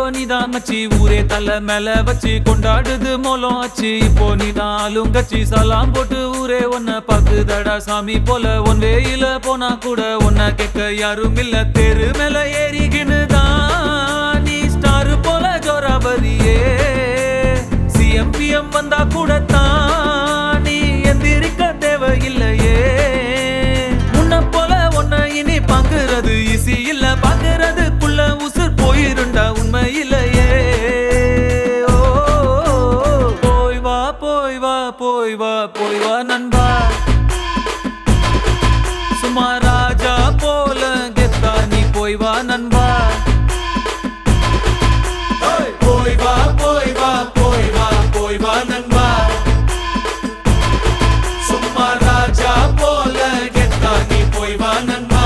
நீதான் மச்சி ஊரே தலை மேல வச்சு கொண்டாடுது மோலம் ஆச்சு இப்போ நீதான் ஆளுங்கச்சி சலாம் போட்டு ஊரே உன்னை பாக்குதடா சாமி போல உன் வேயில போனா கூட உன்னை கேட்க யாரும் இல்ல தெரு மேல ஏறிக்கின்னு தான் நீ ஸ்டார் போல ஜோராபரியே சிஎம்பிஎம் வந்தா கூட தான் நீ எந்திரிக்க தேவையில்லையே உன்னை போல உன்னை இனி பாக்குறது ஈஸி இல்ல பாக்குறதுக்குள்ள உசுர் போயிருண்டா உண்மை இல்லையே ஓ, போய் வா போய் வா போய் வா போய் வா நண்பா சும்மா ராஜா போல கெத்தா நீ போய் வா நண்பா ஓய், போய் வா போய் வா போய் வா போய் வா நண்பா சும்மா ராஜா போல கெத்தா நீ போய் வா நண்பா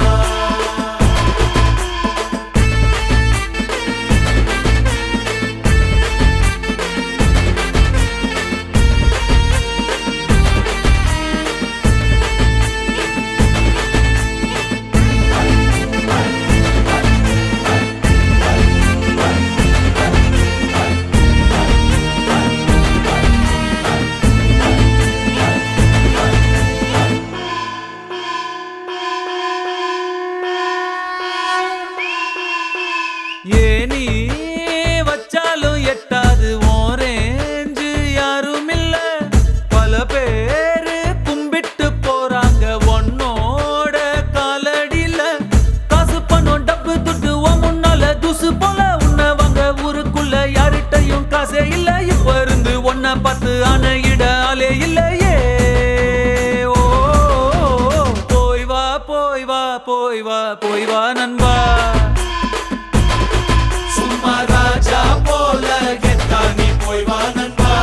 ஏனி வச்சாலும் எட்டாது ஓரேஞ்சு யாரும் இல்ல பல பேரு கும்பிட்டு போறாங்க உன்னோட காலடியில காசு பணம் டப்பு துட்டு உன் முன்னால துசு போல உன்னை வாங்க ஊருக்குள்ள யார்கிட்டயும் காசே இல்ல இப்ப இருந்து உன்னை பார்த்து அணையிட ஆளே இல்லையே ஓ போய் வா போய் வா போய் வா போய் வா நண்பா சும்மா ராஜா போல கெத்தா நீ போய் வா நண்பா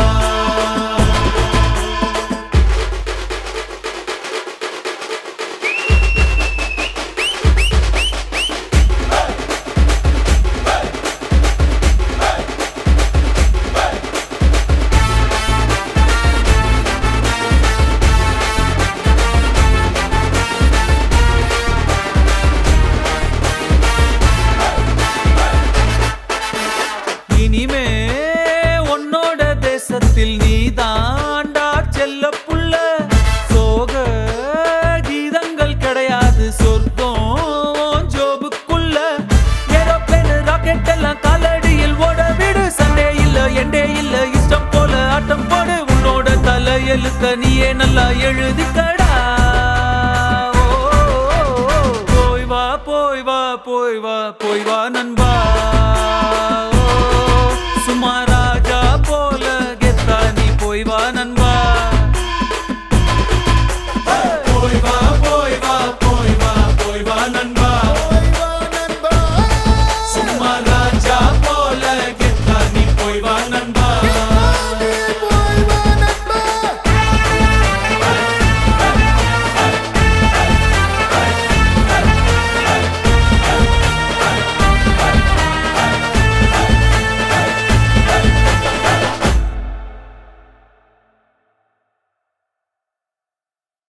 இனிமே உன்னோட தேசத்தில் நீ தாண்டா செல்ல புள்ள சோக கீதங்கள் கிடையாது சொர்க்கம் உன் ஜோபுக்குள்ள ஏரோப்ளேன் ராக்கெட் எல்லாம் காலடியில் ஓட விடு சண்டே இல்ல எண்டே இல்ல இஷ்டம் போல ஆட்டம் போடு உன்னோட தலை எழுத்த நீயே நல்லா எழுதிக்கடா ஓ, போய் வா போய் வா போய் வா போய் வா